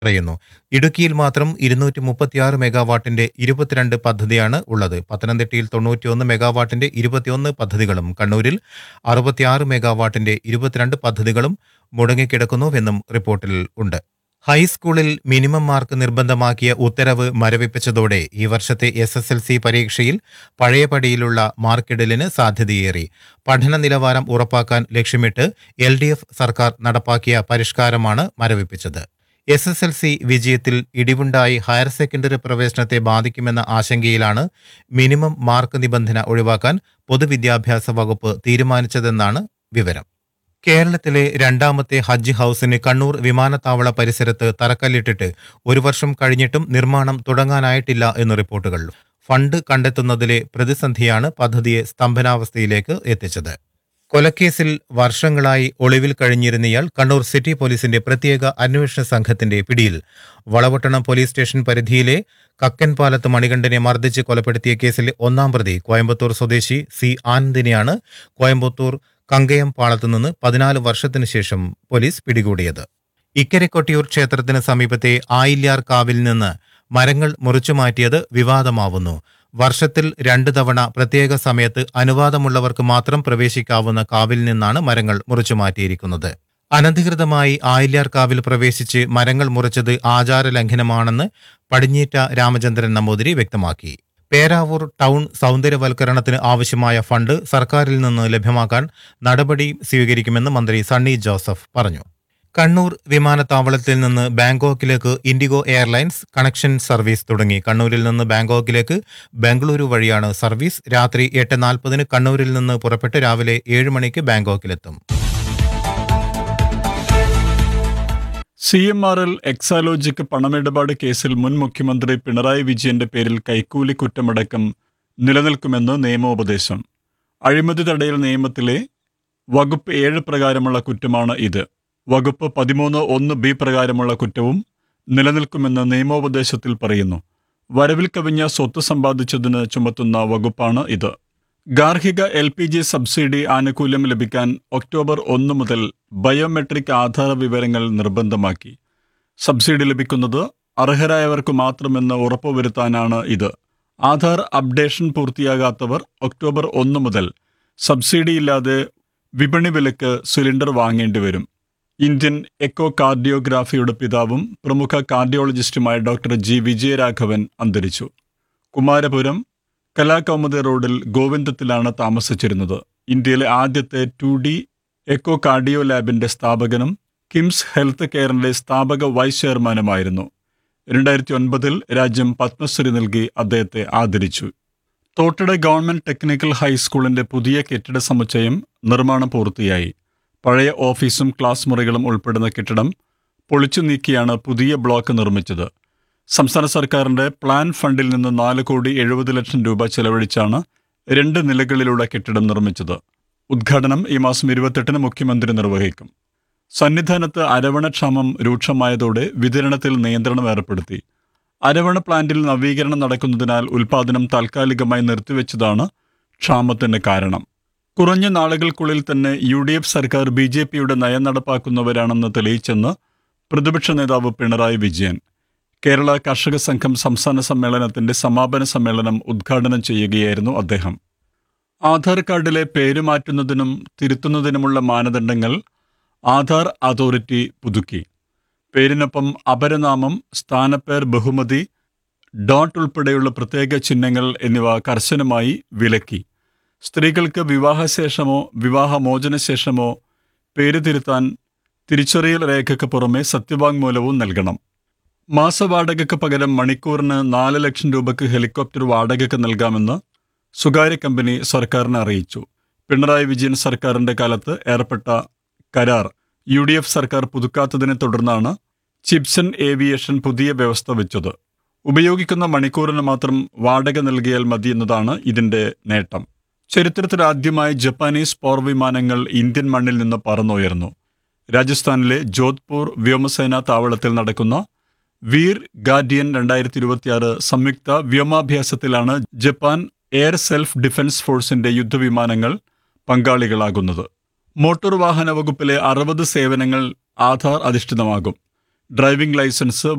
പറയുന്നു ഇടുക്കിയിൽ മാത്രം ഇരുന്നൂറ്റി മുപ്പത്തിയാറ് മെഗാവാട്ടിന്റെ ഇരുപത്തിരണ്ട് പദ്ധതിയാണ് ഉള്ളത് പത്തനംതിട്ടയിൽ തൊണ്ണൂറ്റിയൊന്ന് മെഗാവാട്ടിന്റെ ഇരുപത്തിയൊന്ന് പദ്ധതികളും കണ്ണൂരിൽ അറുപത്തിയാറ് മെഗാവാട്ടിന്റെ ഇരുപത്തിരണ്ട് പദ്ധതികളും മുടങ്ങിക്കിടക്കുന്നുവെന്നും റിപ്പോർട്ടിൽ ഉണ്ട് ഹൈസ്കൂളിൽ മിനിമം മാർക്ക് നിർബന്ധമാക്കിയ ഉത്തരവ് മരവിപ്പിച്ചതോടെ ഈ വർഷത്തെ എസ് എസ് എൽ സി പരീക്ഷയിൽ പഴയപടിയിലുള്ള മാർക്കിടലിന് സാധ്യതയേറി പഠന നിലവാരം ഉറപ്പാക്കാൻ ലക്ഷ്യമിട്ട് എൽ ഡി എഫ് സർക്കാർ നടപ്പാക്കിയ പരിഷ്കാരമാണ് മരവിപ്പിച്ചത് എസ് എസ് എൽ സി വിജയത്തിൽ ഇടിവുണ്ടായി ഹയർ സെക്കൻഡറി പ്രവേശനത്തെ ബാധിക്കുമെന്ന ആശങ്കയിലാണ് മിനിമം മാർക്ക് നിബന്ധന ഒഴിവാക്കാൻ പൊതുവിദ്യാഭ്യാസ വകുപ്പ് തീരുമാനിച്ചതെന്നാണ് വിവരം കേരളത്തിലെ രണ്ടാമത്തെ ഹജ്ജ് ഹൌസിന് കണ്ണൂർ വിമാനത്താവള പരിസരത്ത് തറക്കല്ലിട്ടിട്ട് ഒരു വർഷം കഴിഞ്ഞിട്ടും നിർമ്മാണം തുടങ്ങാനായിട്ടില്ല എന്ന് റിപ്പോർട്ടുകൾ ഫണ്ട് കണ്ടെത്തുന്നതിലെ പ്രതിസന്ധിയാണ് പദ്ധതിയെ സ്തംഭനാവസ്ഥയിലേക്ക് എത്തിച്ചത് കൊലക്കേസിൽ വർഷങ്ങളായി ഒളിവിൽ കഴിഞ്ഞിരുന്നയാൾ കണ്ണൂർ സിറ്റി പോലീസിന്റെ പ്രത്യേക അന്വേഷണ സംഘത്തിന്റെ പിടിയിൽ വളവട്ടണം പോലീസ് സ്റ്റേഷൻ പരിധിയിലെ കക്കൻപാലത്ത് മണികണ്ഠനെ മർദ്ദിച്ച് കൊലപ്പെടുത്തിയ കേസിലെ ഒന്നാം പ്രതി കോയമ്പത്തൂർ സ്വദേശി സി ആനന്ദിനെയാണ് കോയമ്പത്തൂർ കങ്കയം പാളത്തു നിന്ന് പതിനാല് വർഷത്തിനു ശേഷം പോലീസ് പിടികൂടിയത് ഇക്കരെ കൊട്ടിയൂർ ക്ഷേത്രത്തിന് സമീപത്തെ ആയില്യാർ കാവിൽ നിന്ന് മരങ്ങൾ മുറിച്ചു മാറ്റിയത് വിവാദമാവുന്നു വർഷത്തിൽ രണ്ടു തവണ പ്രത്യേക സമയത്ത് അനുവാദമുള്ളവർക്ക് മാത്രം പ്രവേശിക്കാവുന്ന കാവിൽ നിന്നാണ് മരങ്ങൾ മുറിച്ചു മാറ്റിയിരിക്കുന്നത് അനധികൃതമായി ആയില്യാർ കാവിൽ പ്രവേശിച്ച് മരങ്ങൾ മുറിച്ചത് ആചാര ലംഘനമാണെന്ന് പടിഞ്ഞീറ്റ രാമചന്ദ്രൻ നമ്പൂതിരി വ്യക്തമാക്കി പേരാവൂർ ടൗൺ സൗന്ദര്യവൽക്കരണത്തിന് ആവശ്യമായ ഫണ്ട് സർക്കാരിൽ നിന്ന് ലഭ്യമാക്കാൻ നടപടി സ്വീകരിക്കുമെന്ന് മന്ത്രി സണ്ണി ജോസഫ് പറഞ്ഞു കണ്ണൂർ വിമാനത്താവളത്തിൽ നിന്ന് ബാങ്കോക്കിലേക്ക് ഇൻഡിഗോ എയർലൈൻസ് കണക്ഷൻ സർവീസ് തുടങ്ങി കണ്ണൂരിൽ നിന്ന് ബാങ്കോക്കിലേക്ക് ബംഗളൂരു വഴിയാണ് സർവീസ് രാത്രി എട്ട് നാൽപ്പതിന് കണ്ണൂരിൽ നിന്ന് പുറപ്പെട്ട് രാവിലെ ഏഴ് മണിക്ക് ബാങ്കോക്കിലെത്തും C M R L Exalogic പണമിടപാട് കേസിൽ മുൻ മുഖ്യമന്ത്രി പിണറായി വിജയന്റെ പേരിൽ കൈക്കൂലി കുറ്റമടക്കം നിലനിൽക്കുമെന്ന് നിയമോപദേശം അഴിമതി തടയൽ നിയമത്തിലെ വകുപ്പ് ഏഴ് പ്രകാരമുള്ള കുറ്റമാണ് ഇത് വകുപ്പ് പതിമൂന്ന് ഒന്ന് ബി പ്രകാരമുള്ള കുറ്റവും നിലനിൽക്കുമെന്ന് നിയമോപദേശത്തിൽ പറയുന്നു വരവിൽ കവിഞ്ഞ സ്വത്ത് സമ്പാദിച്ചതിന് ചുമത്തുന്ന വകുപ്പാണ് ഇത് ഗാർഹിക എൽ പി ജി സബ്സിഡി ആനുകൂല്യം ലഭിക്കാൻ ഒക്ടോബർ ഒന്ന് മുതൽ ബയോമെട്രിക് ആധാർ വിവരങ്ങൾ നിർബന്ധമാക്കി സബ്സിഡി ലഭിക്കുന്നത് അർഹരായവർക്ക് മാത്രമെന്ന് ഉറപ്പുവരുത്താനാണ് ഇത് ആധാർ അപ്ഡേഷൻ പൂർത്തിയാകാത്തവർ ഒക്ടോബർ ഒന്ന് മുതൽ സബ്സിഡിയില്ലാതെ വിപണി വിലക്ക് സിലിണ്ടർ വാങ്ങേണ്ടി വരും ഇന്ത്യൻ എക്കോ കാർഡിയോഗ്രാഫിയുടെ പിതാവും പ്രമുഖ കാർഡിയോളജിസ്റ്റുമായ ഡോക്ടർ ജി വിജയരാഘവൻ അന്തരിച്ചു കുമാരപുരം കലാകൗമുദി റോഡിൽ ഗോവിന്ദത്തിലാണ് താമസിച്ചിരുന്നത് ഇന്ത്യയിലെ ആദ്യത്തെ ടു ഡി എക്കോ കാർഡിയോ ലാബിന്റെ സ്ഥാപകനും കിംസ് ഹെൽത്ത് കെയറിന്റെ സ്ഥാപക വൈസ് ചെയർമാനുമായിരുന്നു രണ്ടായിരത്തി ഒൻപതിൽ രാജ്യം പത്മശ്രീ നൽകി അദ്ദേഹത്തെ ആദരിച്ചു തോട്ടട ഗവൺമെന്റ് ടെക്നിക്കൽ ഹൈസ്കൂളിന്റെ പുതിയ കെട്ടിട സമുച്ചയം നിർമ്മാണം പൂർത്തിയായി പഴയ ഓഫീസും ക്ലാസ് മുറികളും ഉൾപ്പെടുന്ന കെട്ടിടം പൊളിച്ചു നീക്കിയാണ് പുതിയ ബ്ലോക്ക് നിർമ്മിച്ചത് സംസ്ഥാന സർക്കാരിന്റെ പ്ലാൻ ഫണ്ടിൽ നിന്ന് നാല് കോടി എഴുപത് ലക്ഷം രൂപ ചെലവഴിച്ചാണ് രണ്ട് നിലകളിലുള്ള കെട്ടിടം നിർമ്മിച്ചത് ഉദ്ഘാടനം ഈ മാസം ഇരുപത്തെട്ടിന് മുഖ്യമന്ത്രി നിർവഹിക്കും സന്നിധാനത്ത് അരവണക്ഷാമം രൂക്ഷമായതോടെ വിതരണത്തിൽ നിയന്ത്രണം ഏർപ്പെടുത്തി അരവണ പ്ലാന്റിൽ നവീകരണം നടക്കുന്നതിനാൽ ഉൽപാദനം താൽക്കാലികമായി നിർത്തിവെച്ചതാണ് ക്ഷാമത്തിന് കാരണം കുറഞ്ഞ നാളുകൾക്കുള്ളിൽ തന്നെ യു ഡി എഫ് സർക്കാർ ബി ജെ പിയുടെ നയം നടപ്പാക്കുന്നവരാണെന്ന് തെളിയിച്ചെന്ന് പ്രതിപക്ഷ നേതാവ് പിണറായി വിജയൻ കേരള കർഷക സംഘം സംസ്ഥാന സമ്മേളനത്തിന്റെ സമാപന സമ്മേളനം ഉദ്ഘാടനം ചെയ്യുകയായിരുന്നു അദ്ദേഹം ആധാർ കാർഡിലെ പേര് മാറ്റുന്നതിനും തിരുത്തുന്നതിനുമുള്ള മാനദണ്ഡങ്ങൾ ആധാർ അതോറിറ്റി പുതുക്കി പേരിനൊപ്പം അപരനാമം സ്ഥാനപ്പേർ ബഹുമതി ഡോട്ട് ഉൾപ്പെടെയുള്ള പ്രത്യേക ചിഹ്നങ്ങൾ എന്നിവ കർശനമായി വിലക്കി സ്ത്രീകൾക്ക് വിവാഹശേഷമോ വിവാഹമോചനശേഷമോ പേര് തിരുത്താൻ തിരിച്ചറിയൽ രേഖയ്ക്ക് പുറമെ സത്യവാങ്മൂലവും നൽകണം മാസവാടകയ്ക്ക് പകരം മണിക്കൂറിന് നാല് ലക്ഷം രൂപയ്ക്ക് ഹെലികോപ്റ്റർ വാടകയ്ക്ക് നൽകാമെന്ന് സ്വകാര്യ കമ്പനി സർക്കാരിനെ അറിയിച്ചു പിണറായി വിജയൻ സർക്കാരിന്റെ കാലത്ത് ഏർപ്പെട്ട കരാർ യു ഡി എഫ് സർക്കാർ പുതുക്കാത്തതിനെ തുടർന്നാണ് ചിപ്സൺ ഏവിയേഷൻ പുതിയ വ്യവസ്ഥ വെച്ചത് ഉപയോഗിക്കുന്ന മണിക്കൂറിന് മാത്രം വാടക നൽകിയാൽ മതി എന്നതാണ് ഇതിന്റെ നേട്ടം ചരിത്രത്തിലാദ്യമായി ജപ്പാനീസ് പോർ വിമാനങ്ങൾ ഇന്ത്യൻ മണ്ണിൽ നിന്ന് പറന്നുയർന്നു രാജസ്ഥാനിലെ ജോധ്പൂർ വ്യോമസേനാ താവളത്തിൽ നടക്കുന്ന വീർ ഗാർഡിയൻ രണ്ടായിരത്തി ഇരുപത്തിയാറ് സംയുക്ത വ്യോമാഭ്യാസത്തിലാണ് ജപ്പാൻ എയർ സെൽഫ് ഡിഫൻസ് ഫോഴ്സിന്റെ യുദ്ധവിമാനങ്ങൾ പങ്കാളികളാകുന്നത് മോട്ടോർ വാഹന വകുപ്പിലെ അറുപത് സേവനങ്ങൾ ആധാർ അധിഷ്ഠിതമാകും ഡ്രൈവിംഗ് ലൈസൻസ്